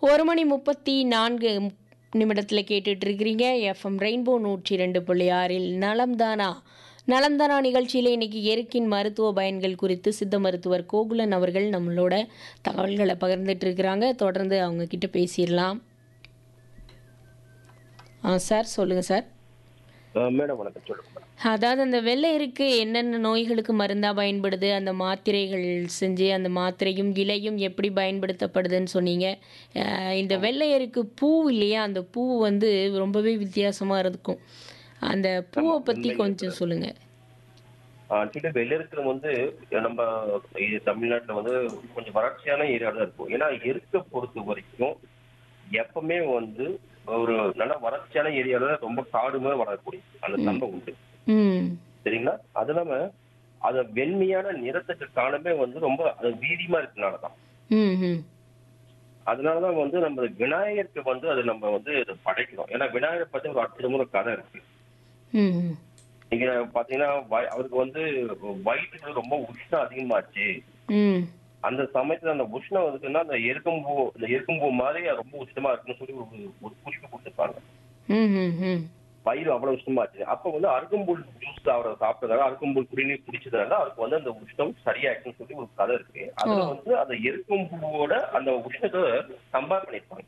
ஒரு மணி முப்பத்தி நான்கு நிமிடத்தில் கேட்டுட்டு இருக்கிறீங்க எஃப்எம் ரெயின்போ நூற்றி ரெண்டு புள்ளி ஆறில் நலம்தானா நலம்தானா நிகழ்ச்சியில் இன்னைக்கு எருக்கின் மருத்துவ பயன்கள் குறித்து சித்த மருத்துவர் கோகுலன் அவர்கள் நம்மளோட தகவல்களை பகிர்ந்துட்டு இருக்கிறாங்க தொடர்ந்து அவங்க கிட்ட பேசிடலாம் ஆ சார் சொல்லுங்கள் சார் மேடம் வணக்கம் சொல்லுங்க மேடம் அதாவது அந்த வெள்ளை இருக்கு என்னென்ன நோய்களுக்கு மருந்தாக பயன்படுது அந்த மாத்திரைகள் செஞ்சு அந்த மாத்திரையும் இலையும் எப்படி பயன்படுத்தப்படுதுன்னு சொன்னீங்க அஹ் இந்த வெள்ளை இருக்கு பூ இல்லையா அந்த பூ வந்து ரொம்பவே வித்தியாசமாக இருக்கும் அந்த பூவை பற்றி கொஞ்சம் சொல்லுங்கள் ஆக்சுவலி வெள்ளெருக்கம் வந்து நம்ம இது தமிழ்நாட்டுல வந்து கொஞ்சம் வறட்சியான ஏரியா தான் இருக்கும் ஏன்னா எருக்க பொறுத்த வரைக்கும் எப்பவுமே வந்து ஒரு நல்ல வறட்சியான ஏரியால ரொம்ப காடுமே வளரக்கூடிய அந்த தன்மை உண்டு ம் சரிங்களா அது இல்லாம அத வெண்மையான நிறத்துக்கு காரணமே வந்து ரொம்ப அது வீரியமா இருக்கனாலதான் ம் ம் அதனாலதான் வந்து நம்ம விநாயகருக்கு வந்து அது நம்ம வந்து இது படைக்கிறோம் ஏன்னா விநாயகர் பத்தி ஒரு அற்புதமான கதை இருக்கு ம் ம் நீங்க பாத்தீங்கன்னா வய- அவருக்கு வந்து வயிற்றுல ரொம்ப உஷ்ணம் அதிகமாச்சு ம் அந்த சமயத்துல அந்த உஷ்ணம் வந்துச்சுன்னா அந்த எருக்கம்பூ இந்த எருக்கம்பூ மாதிரி அது ரொம்ப உஷ்ணமா இருக்குன்னு சொல்லி ஒரு ஒரு குறிப்பு கொடுத்துருப்பாங்க ம் ம் ம் வயிறு அவ்வளவு உஷ்ணமாச்சு அப்ப வந்து அருகம்புல் ஜூஸ் அவரை சாப்பிட்டதால அருகம்புல் குடிநீர் குடிச்சதால அவருக்கு வந்து அந்த உஷ்ணம் சரியாயிருக்குன்னு சொல்லி ஒரு கதை இருக்கு அதுல வந்து அந்த எருக்கம்பூவோட அந்த உஷ்ணத்தை கம்பேர் பண்ணிருப்பாங்க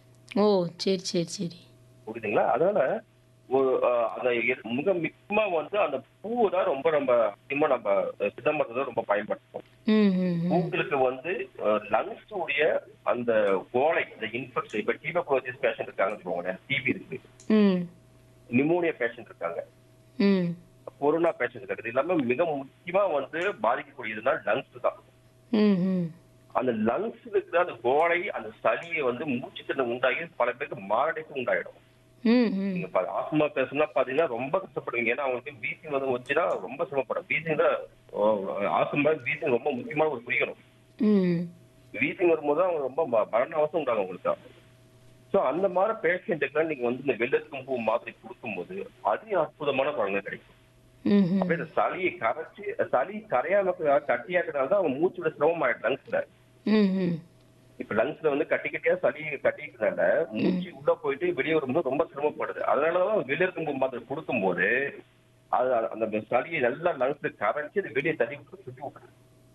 ஓ சரி சரி சரி புரியுதுங்களா அதனால ஒரு அஹ், அந்த எ- மிக முக்கியமா வந்து அந்த பூவை தான் ரொம்ப நம்ம அதிகமா நம்ம சிதம்பரத்தை ரொம்ப பயன்படுத்துவோம் ம் ம் ம் உங்களுக்கு வந்து லங்ஸ் உடைய அந்த கோலை இந்த இன்ஃபெக்ஷன் இப்ப டியூபர்குலோசிஸ் பேஷண்ட் இருக்காங்கன்னு வச்சுக்கோங்களேன் டிபி இருக்கு ம் நிமோனியா பேஷண்ட் இருக்காங்க ம் கொரோனா பேஷண்ட் இருக்காங்க இது எல்லாமே மிக முக்கியமா வந்து பாதிக்கக்கூடியதுன்னா லங்ஸ் தான் ம் ம் அந்த லங்ஸ் இருக்கிற அந்த கோலை அந்த சளியை வந்து மூச்சுத்திறன் உண்டாகி பல பேருக்கு மாரடைப்பு உண்டாயிடும் ம் ம் நீங்க பா- ஆஸ்மா பேசுனா பாத்தீங்கன்னா ரொம்ப கஷ்டப்படுவீங்க ஏன்னா அவங்களுக்கு வீசிங் வந்து வச்சுன்னா ரொம்ப சிரமப்படும் வீசிங் தான் ஆஸ்மா வீசிங் ரொம்ப முக்கியமான ஒரு குறிக்கணும் ம் வீசிங் வரும்போது அவங்க ரொம்ப ம- மரண அவசரம் உண்டாகும் உங்களுக்கு சோ அந்த மாதிரி பேஷண்ட்டுக்கு நீங்க வந்து இந்த வெள்ளத்துக்கும் பூ மாதிரி கொடுக்கும்போது அதி அற்புதமான பலன்கள் கிடைக்கும் ம் ம் அப்படியே இந்த சளியை கரைச்சி சளி கரையாம கட்டியாக்குறதுனால தான் அவங்க மூச்சுல சிரமம் ஆயிடும் லங்ஸ்ல ம் ம் இப்ப லங்ஸ்ல வந்து கட்டி கட்டியா சளி கட்டிக்கிறதுனால மூச்சு உள்ள போயிட்டு வெளியே வரும்போது ரொம்ப சிரமப்படுது அதனாலதான் வெளியிருக்கும் பூ மாதிரி கொடுக்கும்போது அது அந்த சளியை நல்லா லங்ஸ்ல கரைச்சி அது வெளியே தள்ளி விட்டு சுத்தி விட்டுருது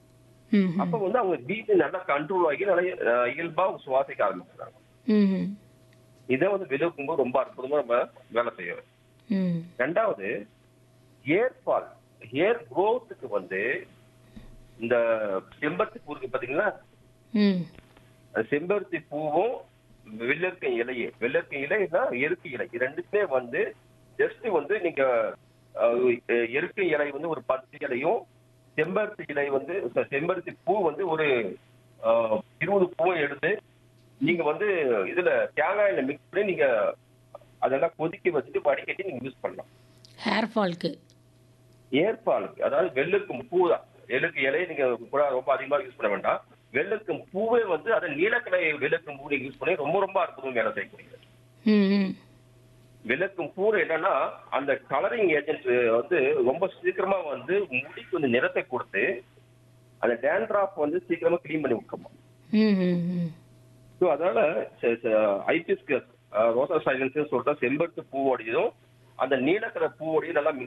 ம் அப்ப வந்து அவங்க வீட்டு நல்லா கண்ட்ரோல் ஆகி நல்லா அஹ், இயல்பா சுவாசிக்க ஆரம்பிச்சுறாங்க ம் இதை வந்து வெளியிருக்கும் போது ரொம்ப அற்புதமா நம்ம வேலை செய்யறோம் ம் ரெண்டாவது ஹேர் ஃபால் ஹேர் க்கு வந்து இந்த செம்பருத்தி பூ இருக்கு பாத்தீங்களா ம் அந்த செம்பருத்தி பூவும் வெள்ளரிக்கை இலையே வெள்ளரிக்கை இலைனா எருக்கு இலை இது ரெண்டுக்குமே வந்து ஜஸ்ட் வந்து நீங்க அஹ், எருக்கு இலை வந்து ஒரு பத்து இலையும் செம்பருத்தி இலை வந்து ச- செம்பருத்தி பூ வந்து ஒரு அஹ், இருபது பூவும் எடுத்து நீங்க வந்து இதுல தேங்காய் எண்ணெய் மிக்ஸ் பண்ணி நீங்க அதெல்லாம் கொதிக்க வச்சுட்டு வடிகட்டி நீங்க யூஸ் பண்ணலாம் ஹேர் ஃபால்க்கு ஏற்பாலுக்கு அதாவது வெள்ளுக்கும் பூ தான் வெள்ளுக்கு இலையை நீங்க கூட ரொம்ப அதிகமா யூஸ் பண்ண வேண்டாம் வெள்ளுக்கும் பூவே வந்து அதை நீலக்கலை வெள்ளுக்கும் பூ நீங்க யூஸ் பண்ணி ரொம்ப ரொம்ப அற்புதம் வேலை செய்யக்கூடியது ம் ம் வெள்ளுக்கும் பூ என்னன்னா அந்த கலரிங் ஏஜென்ட் வந்து ரொம்ப சீக்கிரமா வந்து முடிக்கு வந்து நிறத்தை கொடுத்து அந்த டேண்ட்ராப் வந்து சீக்கிரமா க்ளீன் பண்ணி விட்டுருமா ம் ம் ம் ஸோ அதனால ஐபிஎஸ்கஸ் ரோசா சைலன்ஸ் சொல்லிட்டு செம்பருத்து பூவோடையும் அந்த நீலக்கலை பூவோடையும் நல்லா mix